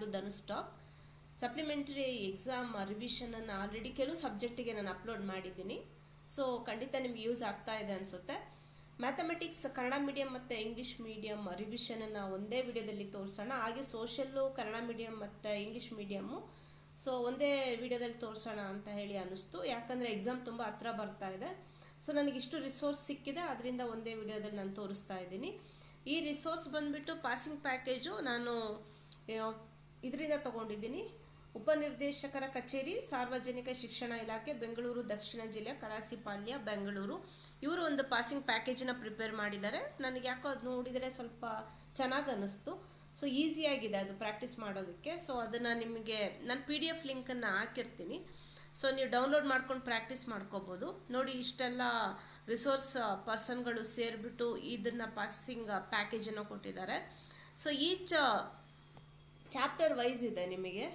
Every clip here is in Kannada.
ಟು ಧನು ಸ್ಟಾಕ್ ಸಪ್ಲಿಮೆಂಟರಿ ಎಕ್ಸಾಮ್ ರಿವಿಷನನ್ನು ಆಲ್ರೆಡಿ ಕೆಲವು ಸಬ್ಜೆಕ್ಟಿಗೆ ನಾನು ಅಪ್ಲೋಡ್ ಮಾಡಿದ್ದೀನಿ ಸೊ ಖಂಡಿತ ನಿಮ್ಗೆ ಯೂಸ್ ಆಗ್ತಾ ಇದೆ ಅನಿಸುತ್ತೆ ಮ್ಯಾಥಮೆಟಿಕ್ಸ್ ಕನ್ನಡ ಮೀಡಿಯಂ ಮತ್ತು ಇಂಗ್ಲೀಷ್ ಮೀಡಿಯಂ ರಿವಿಷನನ್ನು ಒಂದೇ ವಿಡಿಯೋದಲ್ಲಿ ತೋರಿಸೋಣ ಹಾಗೆ ಸೋಷಲ್ಲು ಕನ್ನಡ ಮೀಡಿಯಂ ಮತ್ತು ಇಂಗ್ಲೀಷ್ ಮೀಡಿಯಮ್ಮು ಸೊ ಒಂದೇ ವಿಡಿಯೋದಲ್ಲಿ ತೋರಿಸೋಣ ಅಂತ ಹೇಳಿ ಅನ್ನಿಸ್ತು ಯಾಕಂದರೆ ಎಕ್ಸಾಮ್ ತುಂಬ ಹತ್ರ ಬರ್ತಾ ಇದೆ ಸೊ ನನಗಿಷ್ಟು ರಿಸೋರ್ಸ್ ಸಿಕ್ಕಿದೆ ಅದರಿಂದ ಒಂದೇ ವಿಡಿಯೋದಲ್ಲಿ ನಾನು ತೋರಿಸ್ತಾ ಇದ್ದೀನಿ ಈ ರಿಸೋರ್ಸ್ ಬಂದುಬಿಟ್ಟು ಪಾಸಿಂಗ್ ಪ್ಯಾಕೇಜು ನಾನು ಇದರಿಂದ ತೊಗೊಂಡಿದ್ದೀನಿ ಉಪನಿರ್ದೇಶಕರ ಕಚೇರಿ ಸಾರ್ವಜನಿಕ ಶಿಕ್ಷಣ ಇಲಾಖೆ ಬೆಂಗಳೂರು ದಕ್ಷಿಣ ಜಿಲ್ಲೆ ಕಳಾಸಿಪಾಳ್ಯ ಬೆಂಗಳೂರು ಇವರು ಒಂದು ಪಾಸಿಂಗ್ ಪ್ಯಾಕೇಜನ್ನ ಪ್ರಿಪೇರ್ ಮಾಡಿದ್ದಾರೆ ನನಗೆ ಯಾಕೋ ಅದು ನೋಡಿದರೆ ಸ್ವಲ್ಪ ಚೆನ್ನಾಗಿ ಅನ್ನಿಸ್ತು ಸೊ ಈಸಿಯಾಗಿದೆ ಅದು ಪ್ರಾಕ್ಟೀಸ್ ಮಾಡೋದಕ್ಕೆ ಸೊ ಅದನ್ನು ನಿಮಗೆ ನಾನು ಪಿ ಡಿ ಎಫ್ ಲಿಂಕನ್ನು ಹಾಕಿರ್ತೀನಿ ಸೊ ನೀವು ಡೌನ್ಲೋಡ್ ಮಾಡ್ಕೊಂಡು ಪ್ರಾಕ್ಟೀಸ್ ಮಾಡ್ಕೋಬೋದು ನೋಡಿ ಇಷ್ಟೆಲ್ಲ ರಿಸೋರ್ಸ್ ಪರ್ಸನ್ಗಳು ಸೇರಿಬಿಟ್ಟು ಇದನ್ನು ಪಾಸಿಂಗ್ ಪ್ಯಾಕೇಜನ್ನು ಕೊಟ್ಟಿದ್ದಾರೆ ಸೊ ಈಚ್ ಚಾಪ್ಟರ್ ವೈಸ್ ಇದೆ ನಿಮಗೆ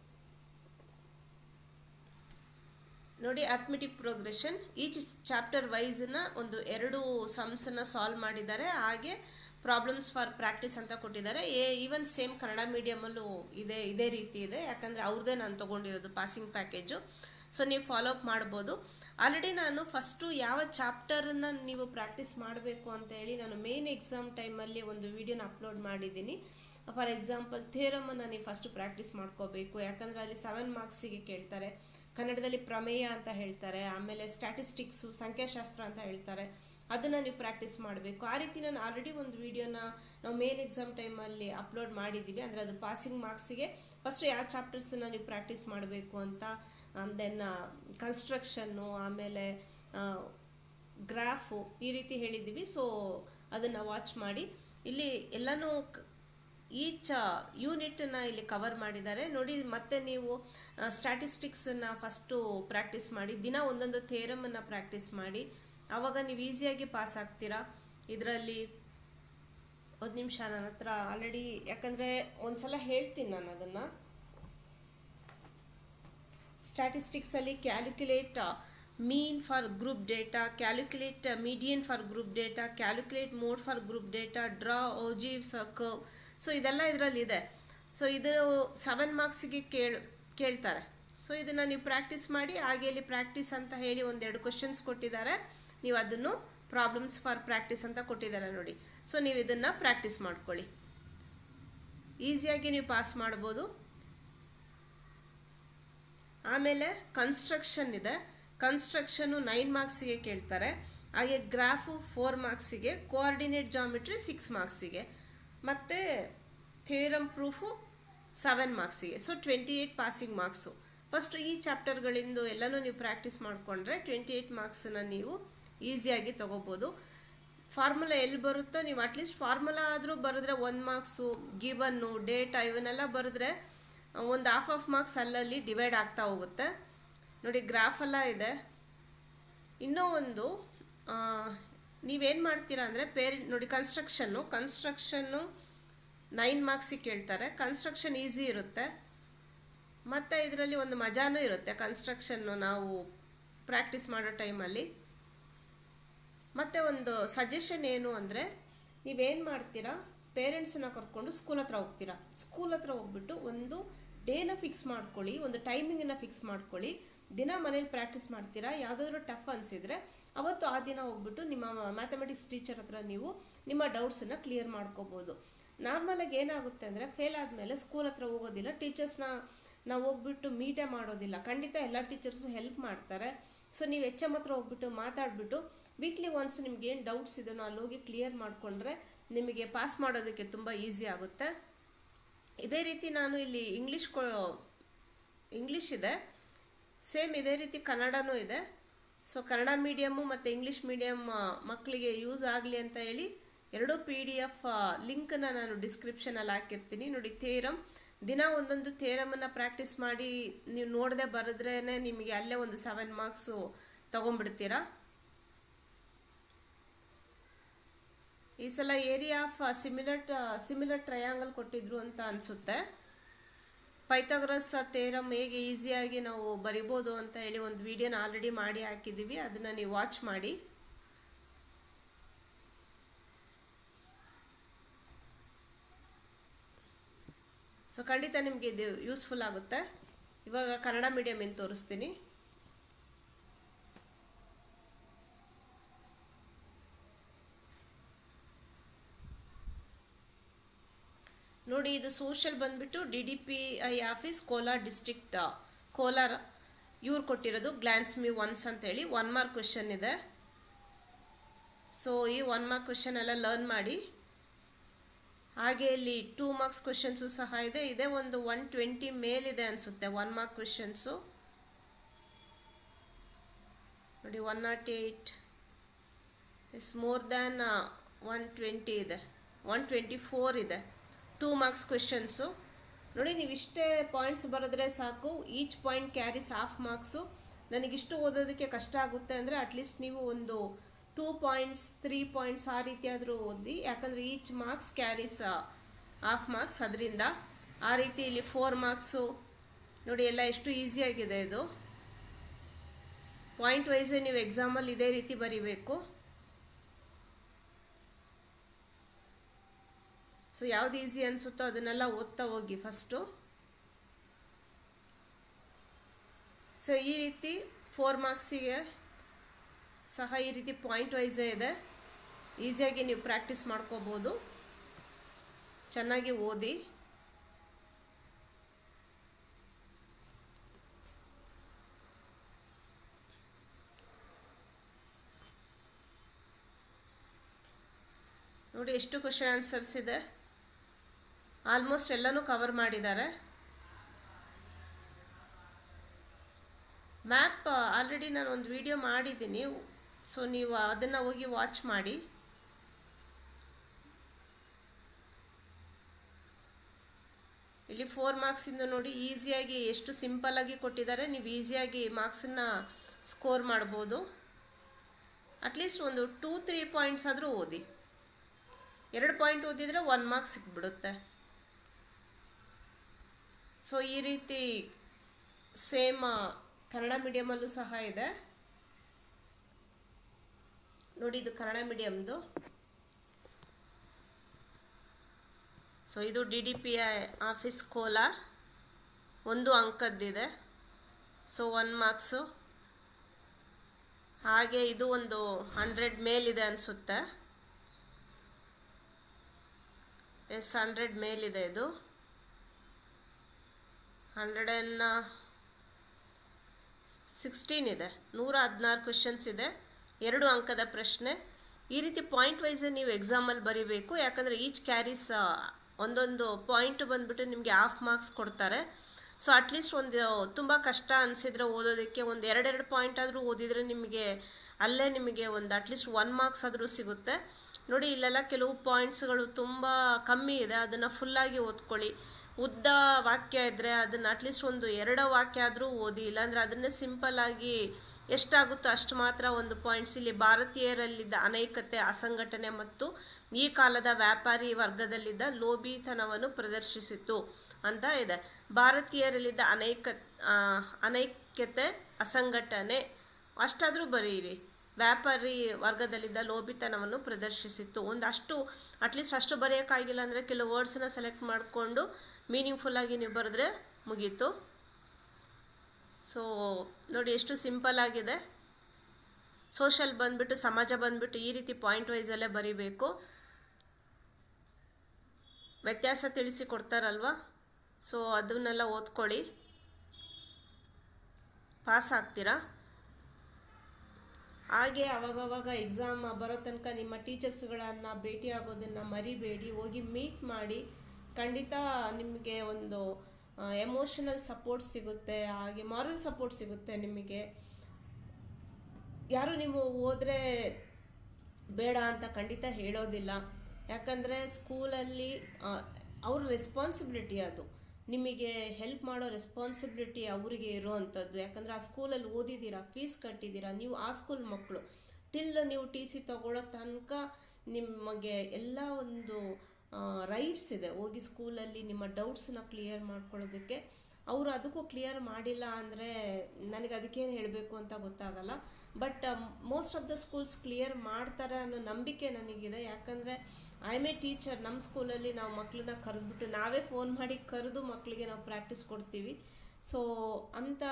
ನೋಡಿ ಅರ್ಥಮೆಟಿಕ್ ಪ್ರೋಗ್ರೆಷನ್ ಈಚ್ ಚಾಪ್ಟರ್ ವೈಸ್ನ ಒಂದು ಎರಡು ಸಮ್ಸನ್ನು ಸಾಲ್ವ್ ಮಾಡಿದ್ದಾರೆ ಹಾಗೆ ಪ್ರಾಬ್ಲಮ್ಸ್ ಫಾರ್ ಪ್ರಾಕ್ಟೀಸ್ ಅಂತ ಕೊಟ್ಟಿದ್ದಾರೆ ಏ ಈವನ್ ಸೇಮ್ ಕನ್ನಡ ಮೀಡಿಯಮಲ್ಲೂ ಇದೆ ಇದೇ ರೀತಿ ಇದೆ ಯಾಕಂದರೆ ಅವ್ರದ್ದೇ ನಾನು ತೊಗೊಂಡಿರೋದು ಪಾಸಿಂಗ್ ಪ್ಯಾಕೇಜು ಸೊ ನೀವು ಫಾಲೋ ಅಪ್ ಮಾಡ್ಬೋದು ಆಲ್ರೆಡಿ ನಾನು ಫಸ್ಟು ಯಾವ ಚಾಪ್ಟರನ್ನು ನೀವು ಪ್ರಾಕ್ಟೀಸ್ ಮಾಡಬೇಕು ಅಂತ ಹೇಳಿ ನಾನು ಮೇನ್ ಎಕ್ಸಾಮ್ ಟೈಮಲ್ಲಿ ಒಂದು ವಿಡಿಯೋನ ಅಪ್ಲೋಡ್ ಮಾಡಿದ್ದೀನಿ ಫಾರ್ ಎಕ್ಸಾಂಪಲ್ ಥೇರಮನ್ನು ನೀವು ಫಸ್ಟು ಪ್ರಾಕ್ಟೀಸ್ ಮಾಡ್ಕೋಬೇಕು ಯಾಕಂದರೆ ಅಲ್ಲಿ ಸೆವೆನ್ ಮಾರ್ಕ್ಸಿಗೆ ಕೇಳ್ತಾರೆ ಕನ್ನಡದಲ್ಲಿ ಪ್ರಮೇಯ ಅಂತ ಹೇಳ್ತಾರೆ ಆಮೇಲೆ ಸ್ಟ್ಯಾಟಿಸ್ಟಿಕ್ಸು ಸಂಖ್ಯಾಶಾಸ್ತ್ರ ಅಂತ ಹೇಳ್ತಾರೆ ಅದನ್ನು ನೀವು ಪ್ರಾಕ್ಟೀಸ್ ಮಾಡಬೇಕು ಆ ರೀತಿ ನಾನು ಆಲ್ರೆಡಿ ಒಂದು ವಿಡಿಯೋನ ನಾವು ಮೇನ್ ಎಕ್ಸಾಮ್ ಟೈಮಲ್ಲಿ ಅಪ್ಲೋಡ್ ಮಾಡಿದ್ದೀವಿ ಅಂದರೆ ಅದು ಪಾಸಿಂಗ್ ಮಾರ್ಕ್ಸಿಗೆ ಫಸ್ಟು ಯಾವ ಚಾಪ್ಟರ್ಸನ್ನ ನೀವು ಪ್ರಾಕ್ಟೀಸ್ ಮಾಡಬೇಕು ಅಂತ ದೆನ್ ಕನ್ಸ್ಟ್ರಕ್ಷನ್ನು ಆಮೇಲೆ ಗ್ರಾಫು ಈ ರೀತಿ ಹೇಳಿದ್ದೀವಿ ಸೊ ಅದನ್ನು ವಾಚ್ ಮಾಡಿ ಇಲ್ಲಿ ಎಲ್ಲನೂ ಈಚ್ ಯೂನಿಟನ್ನ ಇಲ್ಲಿ ಕವರ್ ಮಾಡಿದ್ದಾರೆ ನೋಡಿ ಮತ್ತೆ ನೀವು ಸ್ಟ್ಯಾಟಿಸ್ಟಿಕ್ಸನ್ನು ಫಸ್ಟು ಪ್ರಾಕ್ಟೀಸ್ ಮಾಡಿ ದಿನ ಒಂದೊಂದು ಥೇರಮನ್ನು ಪ್ರಾಕ್ಟೀಸ್ ಮಾಡಿ ಆವಾಗ ನೀವು ಈಸಿಯಾಗಿ ಪಾಸ್ ಆಗ್ತೀರಾ ಇದರಲ್ಲಿ ಒಂದು ನಿಮಿಷ ನನ್ನ ಹತ್ರ ಆಲ್ರೆಡಿ ಯಾಕಂದರೆ ಒಂದ್ಸಲ ಹೇಳ್ತೀನಿ ನಾನು ಅದನ್ನು ಸ್ಟ್ಯಾಟಿಸ್ಟಿಕ್ಸಲ್ಲಿ calculate mean for group data calculate median for group data calculate mode for group data draw ogives curve so ಇದೆಲ್ಲ ಇದರಲ್ಲಿದೆ ಸೊ ಇದು ಸೆವೆನ್ ಮಾರ್ಕ್ಸಿಗೆ ಕೇಳ್ ಕೇಳ್ತಾರೆ ಸೊ ಇದನ್ನು ನೀವು ಪ್ರಾಕ್ಟೀಸ್ ಮಾಡಿ ಹಾಗೆ ಇಲ್ಲಿ ಪ್ರಾಕ್ಟೀಸ್ ಅಂತ ಹೇಳಿ ಒಂದೆರಡು ಕ್ವಶನ್ಸ್ ಕೊಟ್ಟಿದ್ದಾರೆ ನೀವು ಅದನ್ನು ಪ್ರಾಬ್ಲಮ್ಸ್ ಫಾರ್ ಪ್ರಾಕ್ಟೀಸ್ ಅಂತ ಕೊಟ್ಟಿದ್ದಾರೆ ನೋಡಿ ಸೊ ನೀವು ಇದನ್ನು ಪ್ರಾಕ್ಟೀಸ್ ಮಾಡ್ಕೊಳ್ಳಿ ಈಸಿಯಾಗಿ ನೀವು ಪಾಸ್ ಮಾಡ್ಬೋದು ಆಮೇಲೆ ಕನ್ಸ್ಟ್ರಕ್ಷನ್ ಇದೆ ಕನ್ಸ್ಟ್ರಕ್ಷನ್ನು ನೈನ್ ಮಾರ್ಕ್ಸಿಗೆ ಕೇಳ್ತಾರೆ ಹಾಗೆ ಗ್ರಾಫು ಫೋರ್ ಮಾರ್ಕ್ಸಿಗೆ ಕೋಆರ್ಡಿನೇಟ್ ಜಾಮಿಟ್ರಿ ಸಿಕ್ಸ್ ಮಾರ್ಕ್ಸಿಗೆ ಮತ್ತು ಥಿಯರಮ್ ಪ್ರೂಫು ಸೆವೆನ್ ಮಾರ್ಕ್ಸಿಗೆ so twenty eight passing marks first ಈ ಚಾಪ್ಟರ್ಗಳಿಂದ ಎಲ್ಲನೂ ನೀವು ಪ್ರಾಕ್ಟೀಸ್ ಮಾಡಿಕೊಂಡ್ರೆ ಟ್ವೆಂಟಿ ಏಯ್ಟ್ ಮಾರ್ಕ್ಸನ್ನು ನೀವು ಈಸಿಯಾಗಿ ತೊಗೋಬೋದು ಫಾರ್ಮುಲಾ ಎಲ್ಲಿ ಬರುತ್ತೋ ನೀವು ಅಟ್ಲೀಸ್ಟ್ ಫಾರ್ಮುಲಾ ಆದರೂ ಬರೆದ್ರೆ ಒಂದು ಮಾರ್ಕ್ಸು ಗಿವನ್ನು ಡೇಟಾ ಇವನ್ನೆಲ್ಲ ಬರೆದ್ರೆ ಒಂದು ಹಾಫ್ ಆಫ್ ಮಾರ್ಕ್ಸ್ ಅಲ್ಲಲ್ಲಿ ಡಿವೈಡ್ ಆಗ್ತಾ ಹೋಗುತ್ತೆ ನೋಡಿ ಗ್ರಾಫೆಲ್ಲ ಇದೆ ಇನ್ನೂ ಒಂದು ನೀವೇನು ಮಾಡ್ತೀರಾ ಅಂದರೆ ಪೇರೆಂಟ್ ನೋಡಿ ಕನ್ಸ್ಟ್ರಕ್ಷನ್ನು ಕನ್ಸ್ಟ್ರಕ್ಷನ್ನು ನೈನ್ ಮಾರ್ಕ್ಸಿಗೆ ಕೇಳ್ತಾರೆ ಕನ್ಸ್ಟ್ರಕ್ಷನ್ ಈಸಿ ಇರುತ್ತೆ ಮತ್ತು ಇದರಲ್ಲಿ ಒಂದು ಮಜಾನೂ ಇರುತ್ತೆ ಕನ್ಸ್ಟ್ರಕ್ಷನ್ನು ನಾವು ಪ್ರಾಕ್ಟೀಸ್ ಮಾಡೋ ಟೈಮಲ್ಲಿ ಮತ್ತು ಒಂದು ಸಜೆಷನ್ ಏನು ಅಂದರೆ ನೀವೇನು ಮಾಡ್ತೀರಾ ಪೇರೆಂಟ್ಸನ್ನ ಕರ್ಕೊಂಡು ಸ್ಕೂಲ್ ಹತ್ರ ಹೋಗ್ತೀರಾ ಸ್ಕೂಲ್ ಹತ್ರ ಹೋಗ್ಬಿಟ್ಟು ಒಂದು ಡೇನ ಫಿಕ್ಸ್ ಮಾಡ್ಕೊಳ್ಳಿ ಒಂದು ಟೈಮಿಂಗನ್ನು ಫಿಕ್ಸ್ ಮಾಡ್ಕೊಳ್ಳಿ ದಿನ ಮನೇಲಿ ಪ್ರಾಕ್ಟೀಸ್ ಮಾಡ್ತೀರಾ ಯಾವುದಾದ್ರೂ ಟಫ್ ಅನಿಸಿದರೆ ಅವತ್ತು ಆ ದಿನ ಹೋಗ್ಬಿಟ್ಟು ನಿಮ್ಮ ಮ್ಯಾಥಮೆಟಿಕ್ಸ್ ಟೀಚರ್ ಹತ್ರ ನೀವು ನಿಮ್ಮ ಡೌಟ್ಸನ್ನು ಕ್ಲಿಯರ್ ಮಾಡ್ಕೋಬೋದು ನಾರ್ಮಲಾಗಿ ಏನಾಗುತ್ತೆ ಅಂದರೆ ಫೇಲ್ ಆದಮೇಲೆ ಸ್ಕೂಲ್ ಹತ್ರ ಹೋಗೋದಿಲ್ಲ ಟೀಚರ್ಸ್ನ ನಾವು ಹೋಗ್ಬಿಟ್ಟು ಮೀಟೇ ಮಾಡೋದಿಲ್ಲ ಖಂಡಿತ ಎಲ್ಲ ಟೀಚರ್ಸು ಹೆಲ್ಪ್ ಮಾಡ್ತಾರೆ ಸೊ ನೀವು ಎಚ್ ಎಮ್ ಹತ್ರ ಹೋಗ್ಬಿಟ್ಟು ಮಾತಾಡಿಬಿಟ್ಟು ವೀಕ್ಲಿ ಒನ್ಸ್ ನಿಮ್ಗೆ ಏನು ಡೌಟ್ಸ್ ಇದೆಯೋ ಅಲ್ಲಿ ಹೋಗಿ ಕ್ಲಿಯರ್ ಮಾಡಿಕೊಂಡ್ರೆ ನಿಮಗೆ ಪಾಸ್ ಮಾಡೋದಕ್ಕೆ ತುಂಬ ಈಸಿ ಆಗುತ್ತೆ ಇದೇ ರೀತಿ ನಾನು ಇಲ್ಲಿ ಇಂಗ್ಲೀಷ್ ಕೊ ಇಂಗ್ಲೀಷ್ ಇದೆ ಸೇಮ್ ಇದೇ ರೀತಿ ಕನ್ನಡನೂ ಇದೆ ಸೊ ಕನ್ನಡ ಮೀಡಿಯಮ್ಮು ಮತ್ತು ಇಂಗ್ಲೀಷ್ ಮೀಡಿಯಮ್ ಮಕ್ಕಳಿಗೆ ಯೂಸ್ ಆಗಲಿ ಅಂತ ಹೇಳಿ ಎರಡೂ ಪಿ ಡಿ ಎಫ್ ಲಿಂಕನ್ನು ನಾನು ಡಿಸ್ಕ್ರಿಪ್ಷನಲ್ಲಿ ಹಾಕಿರ್ತೀನಿ ನೋಡಿ ಥೇರಮ್ ದಿನ ಒಂದೊಂದು ಥೇರಮನ್ನು ಪ್ರಾಕ್ಟೀಸ್ ಮಾಡಿ ನೀವು ನೋಡದೆ ಬರೆದ್ರೇ ನಿಮಗೆ ಅಲ್ಲೇ ಒಂದು ಸೆವೆನ್ ಮಾರ್ಕ್ಸು ತೊಗೊಂಡ್ಬಿಡ್ತೀರಾ ಈ ಸಲ area of similar similar triangle ಕೊಟ್ಟಿದ್ರು ಅಂತ ಅನಿಸುತ್ತೆ ಪೈಥಾಗರಸ್ ಥೇರಮ್ ಹೇಗೆ ಈಸಿಯಾಗಿ ನಾವು ಬರಿಬೋದು ಅಂತ ಹೇಳಿ ಒಂದು ವಿಡಿಯೋನ ಆಲ್ರೆಡಿ ಮಾಡಿ ಹಾಕಿದ್ದೀವಿ ಅದನ್ನು ನೀವು ವಾಚ್ ಮಾಡಿ ಸೊ ಖಂಡಿತ ನಿಮಗೆ ಇದು ಯೂಸ್ಫುಲ್ ಆಗುತ್ತೆ ಇವಾಗ ಕನ್ನಡ ಮೀಡಿಯಮ್ ಏನು ತೋರಿಸ್ತೀನಿ ನೋಡಿ ಇದು ಸೋಷಲ್ ಬಂದ್ಬಿಟ್ಟು D D P I office Kolar district Kolar ಇವ್ರು ಕೊಟ್ಟಿರೋದು ಗ್ಲಾನ್ಸ್ ಮಿ ಒನ್ಸ್ ಅಂತೇಳಿ ಒನ್ ಮಾರ್ಕ್ ಕ್ವೆಶನ್ ಇದೆ ಸೊ ಈ ಒನ್ ಮಾರ್ಕ್ ಕ್ವೆಶನ್ ಎಲ್ಲ ಲರ್ನ್ ಮಾಡಿ ಹಾಗೆ ಇಲ್ಲಿ ಟೂ ಮಾರ್ಕ್ಸ್ ಕ್ವೆಶನ್ಸು ಸಹ ಇದೆ ಇದೆ ಒಂದು ಒನ್ ಟ್ವೆಂಟಿ ಮೇಲಿದೆ ಅನಿಸುತ್ತೆ ಒನ್ ಮಾರ್ಕ್ ಕ್ವೆಶನ್ಸು ನೋಡಿ one not eight is more than one twenty ಇದೆ ಒನ್ ಟ್ವೆಂಟಿ ಫೋರ್ ಇದೆ ಟೂ ಮಾರ್ಕ್ಸ್ ಕ್ವೆಶನ್ಸು ನೋಡಿ ನೀವು ಇಷ್ಟೇ ಪಾಯಿಂಟ್ಸ್ ಬರೆದ್ರೆ ಸಾಕು each point carries half marks ನನಗಿಷ್ಟು ಓದೋದಕ್ಕೆ ಕಷ್ಟ ಆಗುತ್ತೆ ಅಂದರೆ ಅಟ್ಲೀಸ್ಟ್ ನೀವು ಒಂದು ಟೂ ಪಾಯಿಂಟ್ಸ್ ತ್ರೀ ಪಾಯಿಂಟ್ಸ್ ಆ ರೀತಿ ಆದರೂ ಓದಿ ಯಾಕಂದರೆ each marks carries half marks ಅದರಿಂದ ಆ ರೀತಿ ಇಲ್ಲಿ ಫೋರ್ ಮಾರ್ಕ್ಸು ನೋಡಿ ಎಲ್ಲ ಎಷ್ಟು ಈಸಿಯಾಗಿದೆ ಇದು ಪಾಯಿಂಟ್ ವೈಸೇ ನೀವು ಎಕ್ಸಾಮಲ್ಲಿ ಇದೇ ರೀತಿ ಬರಿಬೇಕು ಸೊ ಯಾವ್ದು ಈಸಿ ಅನಿಸುತ್ತೋ ಅದನ್ನೆಲ್ಲ ಓದ್ತಾ ಹೋಗಿ ಫಸ್ಟು ಸೊ ಈ ರೀತಿ ಫೋರ್ ಮಾರ್ಕ್ಸಿಗೆ ಸಹ ಈ ರೀತಿ ಪಾಯಿಂಟ್ ವೈಸೇ ಇದೆ ಈಸಿಯಾಗಿ ನೀವು ಪ್ರಾಕ್ಟೀಸ್ ಮಾಡ್ಕೋಬೋದು ಚೆನ್ನಾಗಿ ಓದಿ ನೋಡಿ ಎಷ್ಟು ಕ್ವಶನ್ ಆನ್ಸರ್ಸ್ ಇದೆ ಆಲ್ಮೋಸ್ಟ್ ಎಲ್ಲನೂ ಕವರ್ ಮಾಡಿದ್ದಾರೆ ಮ್ಯಾಪ್ ಆಲ್ರೆಡಿ ನಾನು ಒಂದು ವಿಡಿಯೋ ಮಾಡಿದ್ದೀನಿ ಸೊ ನೀವು ಅದನ್ನು ಹೋಗಿ ವಾಚ್ ಮಾಡಿ ಇಲ್ಲಿ ಫೋರ್ ಮಾರ್ಕ್ಸಿಂದ ನೋಡಿ ಈಸಿಯಾಗಿ ಎಷ್ಟು ಸಿಂಪಲ್ಲಾಗಿ ಕೊಟ್ಟಿದ್ದಾರೆ ನೀವು ಈಸಿಯಾಗಿ ಮಾರ್ಕ್ಸನ್ನು ಸ್ಕೋರ್ ಮಾಡ್ಬೋದು ಅಟ್ಲೀಸ್ಟ್ ಒಂದು ಟೂ ತ್ರೀ ಪಾಯಿಂಟ್ಸ್ ಆದರೂ ಓದಿ ಎರಡು ಪಾಯಿಂಟ್ ಓದಿದರೆ ಒನ್ ಮಾರ್ಕ್ಸ್ ಸಿಕ್ಬಿಡುತ್ತೆ ಸೊ ಈ ರೀತಿ ಸೇಮ್ ಕನ್ನಡ ಮೀಡಿಯಮಲ್ಲೂ ಸಹ ಇದೆ ನೋಡಿ ಇದು ಕನ್ನಡ ಮೀಡಿಯಮ್ದು ಸೊ ಇದು D D P I office Kolar ಒಂದು ಅಂಕದ್ದಿದೆ ಸೊ ಒನ್ ಮಾರ್ಕ್ಸು ಹಾಗೆ ಇದು ಒಂದು ಹಂಡ್ರೆಡ್ ಮೇಲಿದೆ ಅನಿಸುತ್ತೆ ಎಸ್ ಹಂಡ್ರೆಡ್ ಮೇಲಿದೆ ಇದು ಹಂಡ್ರೆಡ್ ಆ್ಯಂಡ್ ಸಿಕ್ಸ್ಟೀನ್ ಇದೆ ನೂರ ಹದಿನಾರು ಕ್ವೆಶನ್ಸ್ ಇದೆ ಎರಡು ಅಂಕದ ಪ್ರಶ್ನೆ ಈ ರೀತಿ ಪಾಯಿಂಟ್ ವೈಸ್ ನೀವು ಎಕ್ಸಾಮಲ್ಲಿ ಬರೀಬೇಕು ಯಾಕಂದರೆ ಈಚ್ ಕ್ಯಾರೀಸ್ ಒಂದೊಂದು ಪಾಯಿಂಟ್ ಬಂದ್ಬಿಟ್ಟು ನಿಮಗೆ ಹಾಫ್ ಮಾರ್ಕ್ಸ್ ಕೊಡ್ತಾರೆ ಸೊ ಅಟ್ಲೀಸ್ಟ್ ಒಂದು ತುಂಬ ಕಷ್ಟ ಅನಿಸಿದ್ರೆ ಓದೋದಕ್ಕೆ ಒಂದು ಎರಡೆರಡು ಪಾಯಿಂಟ್ ಆದರೂ ಓದಿದರೆ ನಿಮಗೆ ಅಲ್ಲೇ ನಿಮಗೆ ಒಂದು ಅಟ್ಲೀಸ್ಟ್ ಒನ್ ಮಾರ್ಕ್ಸ್ ಆದರೂ ಸಿಗುತ್ತೆ ನೋಡಿ ಇಲ್ಲೆಲ್ಲ ಕೆಲವು ಪಾಯಿಂಟ್ಸ್ಗಳು ತುಂಬ ಕಮ್ಮಿ ಇದೆ ಅದನ್ನು ಫುಲ್ಲಾಗಿ ಓದ್ಕೊಳ್ಳಿ ಉದ್ದ ವಾಕ್ಯ ಇದ್ದರೆ ಅದನ್ನು ಅಟ್ಲೀಸ್ಟ್ ಒಂದು ಎರಡು ವಾಕ್ಯ ಆದರೂ ಓದಿ ಇಲ್ಲಾಂದರೆ ಅದನ್ನೇ ಸಿಂಪಲ್ಲಾಗಿ ಎಷ್ಟಾಗುತ್ತೋ ಅಷ್ಟು ಮಾತ್ರ ಒಂದು ಪಾಯಿಂಟ್ಸ್ ಇಲ್ಲಿ ಭಾರತೀಯರಲ್ಲಿದ್ದ ಅನೈಕತೆ ಅಸಂಘಟನೆ ಮತ್ತು ಈ ಕಾಲದ ವ್ಯಾಪಾರಿ ವರ್ಗದಲ್ಲಿದ್ದ ಲೋಭಿತನವನ್ನು ಪ್ರದರ್ಶಿಸಿತು ಅಂತ ಇದೆ ಭಾರತೀಯರಲ್ಲಿದ್ದ ಅನೈಕ ಅನೈಕ್ಯತೆ ಅಸಂಘಟನೆ ಅಷ್ಟಾದರೂ ಬರೀರಿ ವ್ಯಾಪಾರಿ ವರ್ಗದಲ್ಲಿದ್ದ ಲೋಭಿತನವನ್ನು ಪ್ರದರ್ಶಿಸಿತ್ತು ಒಂದಷ್ಟು ಅಟ್ಲೀಸ್ಟ್ ಅಷ್ಟು ಬರೆಯೋಕ್ಕಾಗಿಲ್ಲ ಅಂದರೆ ಕೆಲವು ವರ್ಡ್ಸನ್ನ ಸೆಲೆಕ್ಟ್ ಮಾಡಿಕೊಂಡು ಮೀನಿಂಗ್ಫುಲ್ಲಾಗಿ ನೀವು ಬರೆದ್ರೆ ಮುಗೀತು ಸೊ ನೋಡಿ ಎಷ್ಟು ಸಿಂಪಲ್ ಆಗಿದೆ ಸೋಷಲ್ ಬಂದ್ಬಿಟ್ಟು ಸಮಾಜ ಬಂದ್ಬಿಟ್ಟು ಈ ರೀತಿ ಪಾಯಿಂಟ್ ವೈಸಲ್ಲೇ ಬರೀಬೇಕು ವ್ಯತ್ಯಾಸ ತಿಳಿಸಿ ಕೊಡ್ತಾರಲ್ವ ಸೊ ಅದನ್ನೆಲ್ಲ ಓದ್ಕೊಳ್ಳಿ ಪಾಸ್ ಆಗ್ತೀರಾ ಹಾಗೆ ಅವಾಗವಾಗ ಎಕ್ಸಾಮ್ ಬರೋ ತನಕ ನಿಮ್ಮ ಟೀಚರ್ಸ್ಗಳನ್ನು ಭೇಟಿ ಆಗೋದನ್ನು ಮರಿಬೇಡಿ ಹೋಗಿ ಮೀಟ್ ಮಾಡಿ ಖಂಡಿತ ನಿಮಗೆ ಒಂದು ಎಮೋಷನಲ್ ಸಪೋರ್ಟ್ ಸಿಗುತ್ತೆ ಹಾಗೆ ಮಾರಲ್ ಸಪೋರ್ಟ್ ಸಿಗುತ್ತೆ ನಿಮಗೆ ಯಾರು ನೀವು ಹೋದರೆ ಬೇಡ ಅಂತ ಖಂಡಿತ ಹೇಳೋದಿಲ್ಲ ಯಾಕಂದರೆ ಸ್ಕೂಲಲ್ಲಿ ಅವ್ರ ರೆಸ್ಪಾನ್ಸಿಬಿಲಿಟಿ ಅದು ನಿಮಗೆ ಹೆಲ್ಪ್ ಮಾಡೋ ರೆಸ್ಪಾನ್ಸಿಬಿಲಿಟಿ ಅವರಿಗೆ ಇರೋವಂಥದ್ದು ಯಾಕಂದರೆ ಆ ಸ್ಕೂಲಲ್ಲಿ ಓದಿದ್ದೀರಾ ಫೀಸ್ ಕಟ್ಟಿದ್ದೀರಾ ನೀವು ಆ ಸ್ಕೂಲ್ ಮಕ್ಕಳು ಟಿಲ್ ನೀವು ಟಿ ಸಿ ತೊಗೊಳ್ಳೋ ತನಕ ನಿಮಗೆ ಎಲ್ಲ ಒಂದು ರೈಟ್ಸ್ ಇದೆ ಹೋಗಿ ಸ್ಕೂಲಲ್ಲಿ ನಿಮ್ಮ ಡೌಟ್ಸನ್ನ ಕ್ಲಿಯರ್ ಮಾಡ್ಕೊಳ್ಳೋದಕ್ಕೆ ಅವರು ಅದಕ್ಕೂ ಕ್ಲಿಯರ್ ಮಾಡಿಲ್ಲ ಅಂದರೆ ನನಗೆ ಅದಕ್ಕೇನು ಹೇಳಬೇಕು ಅಂತ ಗೊತ್ತಾಗಲ್ಲ but most of the schools clear ಮಾಡ್ತಾರೆ ಅನ್ನೋ ನಂಬಿಕೆ ನನಗಿದೆ ಯಾಕಂದರೆ ಐ ಎಮ್ ಎ ಟೀಚರ್ ನಮ್ಮ ಸ್ಕೂಲಲ್ಲಿ ನಾವು ಮಕ್ಕಳನ್ನ ಕರೆದ್ಬಿಟ್ಟು ನಾವೇ ಫೋನ್ ಮಾಡಿ ಕರೆದು ಮಕ್ಕಳಿಗೆ ನಾವು ಪ್ರಾಕ್ಟೀಸ್ ಕೊಡ್ತೀವಿ ಸೊ ಅಂಥ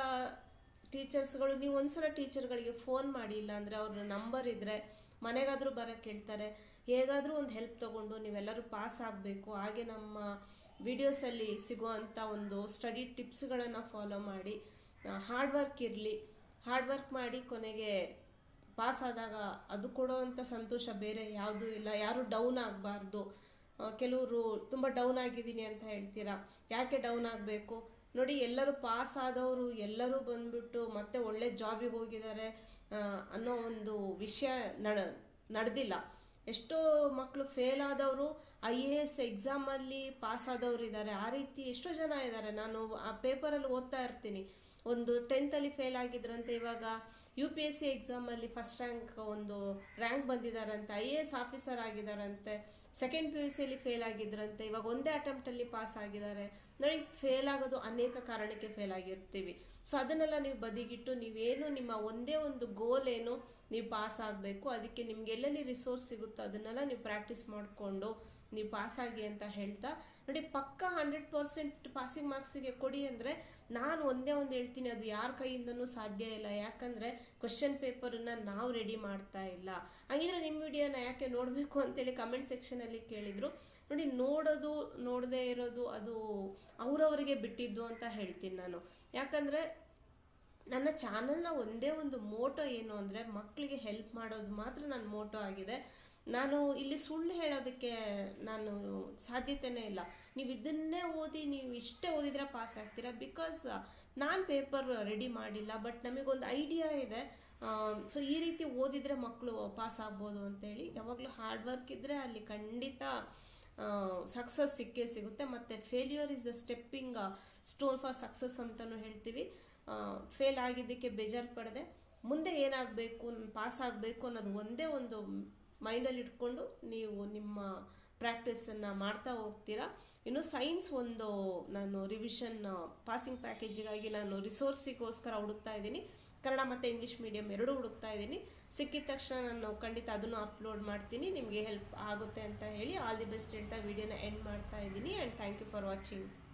ಟೀಚರ್ಸ್ಗಳು ನೀವು ಒಂದ್ಸಲ ಟೀಚರ್ಗಳಿಗೆ ಫೋನ್ ಮಾಡಿ ಇಲ್ಲ ಅಂದರೆ ಅವ್ರ ನಂಬರ್ ಇದ್ದರೆ ಮನೆಗಾದರೂ ಬರೋಕ್ಕೆ ಹೇಳ್ತಾರೆ ಹೇಗಾದರೂ ಒಂದು ಹೆಲ್ಪ್ ತೊಗೊಂಡು ನೀವೆಲ್ಲರೂ ಪಾಸ್ ಆಗಬೇಕು ಹಾಗೆ ನಮ್ಮ ವಿಡಿಯೋಸಲ್ಲಿ ಸಿಗುವಂಥ ಒಂದು ಸ್ಟಡಿ ಟಿಪ್ಸ್ಗಳನ್ನು ಫಾಲೋ ಮಾಡಿ ಹಾರ್ಡ್ ವರ್ಕ್ ಇರಲಿ ಹಾರ್ಡ್ ವರ್ಕ್ ಮಾಡಿ ಕೊನೆಗೆ ಪಾಸ್ ಆದಾಗ ಅದು ಕೊಡೋವಂಥ ಸಂತೋಷ ಬೇರೆ ಯಾವುದೂ ಇಲ್ಲ ಯಾರು ಡೌನ್ ಆಗಬಾರ್ದು ಕೆಲವರು ತುಂಬ ಡೌನ್ ಆಗಿದ್ದೀನಿ ಅಂತ ಹೇಳ್ತೀರಾ ಯಾಕೆ ಡೌನ್ ಆಗಬೇಕು ನೋಡಿ ಎಲ್ಲರೂ ಪಾಸ್ ಆದವರು ಎಲ್ಲರೂ ಬಂದ್ಬಿಟ್ಟು ಮತ್ತೆ ಒಳ್ಳೆ ಜಾಬಿಗೆ ಹೋಗಿದ್ದಾರೆ ಆ, ಅನ್ನೋ ಒಂದು ವಿಷಯ ನಡ ನಡೆದಿಲ್ಲ ಎಷ್ಟೋ ಮಕ್ಕಳು ಫೇಲ್ ಆದವರು ಐ ಎ ಎಸ್ ಎಕ್ಸಾಮಲ್ಲಿ ಪಾಸ್ ಆದವರು ಇದ್ದಾರೆ ಆ ರೀತಿ ಎಷ್ಟೋ ಜನ ಇದ್ದಾರೆ ನಾನು ಆ ಪೇಪರಲ್ಲಿ ಓದ್ತಾ ಇರ್ತೀನಿ ಒಂದು ಟೆಂತಲ್ಲಿ ಫೇಲ್ ಆಗಿದ್ರಂತೆ ಇವಾಗ ಯು ಪಿ ಎಸ್ ಸಿ ಎಕ್ಸಾಮಲ್ಲಿ ಫಸ್ಟ್ ರ್ಯಾಂಕ್ ಒಂದು ರ್ಯಾಂಕ್ ಬಂದಿದ್ದಾರಂತೆ ಐ ಎ ಎಸ್ ಆಫೀಸರ್ ಆಗಿದ್ದಾರಂತೆ ಸೆಕೆಂಡ್ ಪಿ ಯು ಸಿಯಲ್ಲಿ ಫೇಲ್ ಆಗಿದ್ರಂತೆ ಇವಾಗ ಒಂದೇ ಅಟೆಂಪ್ಟಲ್ಲಿ ಪಾಸ್ ಆಗಿದ್ದಾರೆ ನೋಡಿ ಫೇಲ್ ಆಗೋದು ಅನೇಕ ಕಾರಣಕ್ಕೆ ಫೇಲ್ ಆಗಿರ್ತೀವಿ ಸೊ ಅದನ್ನೆಲ್ಲ ನೀವು ಬದಿಗಿಟ್ಟು ನೀವೇನು ನಿಮ್ಮ ಒಂದೇ ಒಂದು ಗೋಲ್ ಏನು ನೀವು ಪಾಸ್ ಆಗಬೇಕು ಅದಕ್ಕೆ ನಿಮ್ಗೆ ಎಲ್ಲೆಲ್ಲಿ ರಿಸೋರ್ಸ್ ಸಿಗುತ್ತೋ ಅದನ್ನೆಲ್ಲ ನೀವು ಪ್ರಾಕ್ಟೀಸ್ ಮಾಡಿಕೊಂಡು ನೀವು ಪಾಸ್ ಆಗಿ ಅಂತ ಹೇಳ್ತಾ ನೋಡಿ ಪಕ್ಕ ಹಂಡ್ರೆಡ್ ಪರ್ಸೆಂಟ್ ಪಾಸಿಂಗ್ ಮಾರ್ಕ್ಸಿಗೆ ಕೊಡಿ ಅಂದರೆ ನಾನು ಒಂದೇ ಒಂದು ಹೇಳ್ತೀನಿ ಅದು ಯಾರ ಕೈಯಿಂದನೂ ಸಾಧ್ಯ ಇಲ್ಲ ಯಾಕಂದರೆ ಕ್ವಶನ್ ಪೇಪರನ್ನು ನಾವು ರೆಡಿ ಮಾಡ್ತಾ ಇಲ್ಲ ಹಾಗಿದ್ರೆ ನಿಮ್ಮ ವಿಡಿಯೋನ ಯಾಕೆ ನೋಡಬೇಕು ಅಂತೇಳಿ ಕಮೆಂಟ್ ಸೆಕ್ಷನಲ್ಲಿ ಕೇಳಿದರು ನೋಡಿ ನೋಡೋದು ನೋಡದೇ ಇರೋದು ಅದು ಅವರವರಿಗೆ ಬಿಟ್ಟಿದ್ದು ಅಂತ ಹೇಳ್ತೀನಿ ನಾನು ಯಾಕಂದರೆ ನನ್ನ ಚಾನಲ್ನ ಒಂದೇ ಒಂದು ಮೋಟೋ ಏನು ಅಂದರೆ ಮಕ್ಕಳಿಗೆ ಹೆಲ್ಪ್ ಮಾಡೋದು ಮಾತ್ರ ನನ್ನ ಮೋಟೋ ಆಗಿದೆ ನಾನು ಇಲ್ಲಿ ಸುಳ್ಳು ಹೇಳೋದಕ್ಕೆ ನಾನು ಸಾಧ್ಯತೆನೇ ಇಲ್ಲ ನೀವು ಇದನ್ನೇ ಓದಿ ನೀವು ಇಷ್ಟೇ ಓದಿದ್ರೆ ಪಾಸ್ ಆಗ್ತೀರಾ ಬಿಕಾಸ್ ನಾನು ಪೇಪರ್ ರೆಡಿ ಮಾಡಿಲ್ಲ ಬಟ್ ನಮಗೊಂದು ಐಡಿಯಾ ಇದೆ ಸೊ ಈ ರೀತಿ ಓದಿದರೆ ಮಕ್ಕಳು ಪಾಸ್ ಆಗ್ಬೋದು ಅಂತೇಳಿ ಯಾವಾಗಲೂ ಹಾರ್ಡ್ ವರ್ಕ್ ಇದ್ದರೆ ಅಲ್ಲಿ ಖಂಡಿತ ಸಕ್ಸಸ್ ಸಿಕ್ಕೇ ಸಿಗುತ್ತೆ ಮತ್ತು failure is the stepping stone for success ಅಂತಲೂ ಹೇಳ್ತೀವಿ ಫೇಲ್ ಆಗಿದ್ದಕ್ಕೆ ಬೇಜಾರು ಪಡದೆ ಮುಂದೆ ಏನಾಗಬೇಕು ಪಾಸ್ ಆಗಬೇಕು ಅನ್ನೋದು ಒಂದೇ ಒಂದು ಮೈಂಡಲ್ಲಿ ಇಟ್ಕೊಂಡು ನೀವು ನಿಮ್ಮ ಪ್ರಾಕ್ಟೀಸನ್ನು ಮಾಡ್ತಾ ಹೋಗ್ತೀರಾ ಇನ್ನು ಸೈನ್ಸ್ ಒಂದು ನಾನು ರಿವಿಷನ್ ಪಾಸಿಂಗ್ ಪ್ಯಾಕೇಜಿಗಾಗಿ ನಾನು ರಿಸೋರ್ಸಿಗೋಸ್ಕರ ಹುಡುಕ್ತಾ ಇದ್ದೀನಿ ಕನ್ನಡ ಮತ್ತು ಇಂಗ್ಲೀಷ್ ಮೀಡಿಯಮ್ ಎರಡೂ ಹುಡುಕ್ತಾ ಇದ್ದೀನಿ ಸಿಕ್ಕಿದ ತಕ್ಷಣ ನಾನು ಖಂಡಿತ ಅದನ್ನು ಅಪ್ಲೋಡ್ ಮಾಡ್ತೀನಿ ನಿಮಗೆ ಹೆಲ್ಪ್ ಆಗುತ್ತೆ ಅಂತ ಹೇಳಿ ಆಲ್ ದಿ ಬೆಸ್ಟ್ ಹೇಳ್ತಾ ವಿಡಿಯೋನ ಎಂಡ್ ಮಾಡ್ತಾ ಇದ್ದೀನಿ and thank you for watching